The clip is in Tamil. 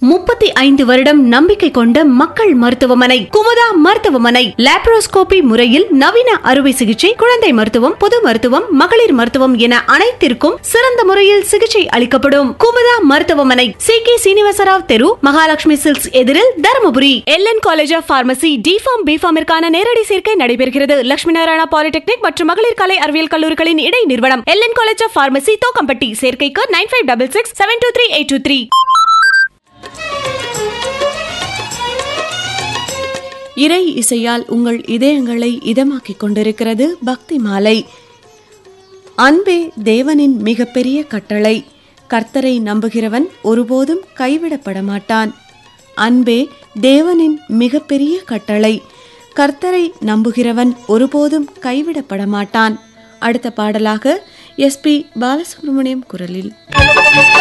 முப்பத்தி ஐந்து வருடம் நம்பிக்கை கொண்ட மக்கள் மருத்துவமனை குமுதா மருத்துவமனை லாப்ரோஸ்கோபி முறையில் நவீன அறுவை சிகிச்சை குழந்தை மருத்துவம் பொது மருத்துவம் மகளிர் மருத்துவம் என அனைத்திற்கும் சிறந்த முறையில் சிகிச்சை அளிக்கப்படும் குமுதா மருத்துவமனை சி கே சீனிவாசராவ் தெரு மகாலட்சுமி சில்க்ஸ் எதிரில் Dharmapuri L N college of pharmacy D Pharm பிஃபார்மிற்கான நேரடி சேர்க்கை நடைபெறுகிறது லட்சுமி நாராயணா பாலிடெக்னிக் மற்றும் மகளிர் கலை அறிவியல் கல்லூரிகளின் இடை நிறுவனம் L N college of pharmacy Thokkampatti சேர்க்கைக்கு nine five double six seven two three eight two three இறை இசையால் உங்கள் இதயங்களை இதமாக்கிக் கொண்டிருக்கிறது பக்தி மாலை அன்பே தேவனின் மிகப்பெரிய கட்டளை கர்த்தரை நம்புகிறவன் ஒருபோதும் கைவிடப்பட மாட்டான் அன்பே தேவனின் மிகப்பெரிய கட்டளை கர்த்தரை நம்புகிறவன் ஒருபோதும் கைவிடப்பட மாட்டான் அடுத்த பாடலாக எஸ்பி பாலசுப்ரமணியம் குரலில்